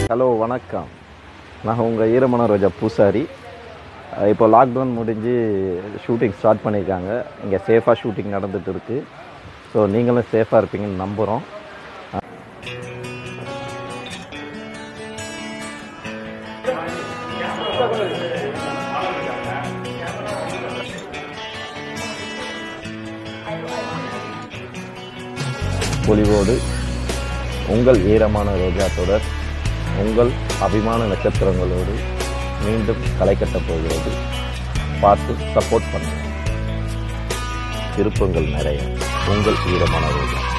hello வணக்கம் நான் உங்கள் ஈரமன ரோஜா பூசாரி அஹ் இப்போ லாக்டவுன் முடிஞ்சு ஷூட்டிங் ஸ்டார்ட் பண்ணியிருக்காங்க இங்கே சேஃபாக ஷூட்டிங் நடந்துட்டு இருக்கு ஸோ நீங்களும் சேஃபாக இருப்பீங்கன்னு நம்புகிறோம் பொலிவோடு உங்கள் ஈரமான ரோஜா தொடர் உங்கள் அபிமான நட்சத்திரங்களோடு மீண்டும் களை கட்டப் போகிறது பார்த்து சப்போர்ட் பண்ணுங்க திருப்பங்கள் நிறைய உங்கள் ஈரமான ரோஜா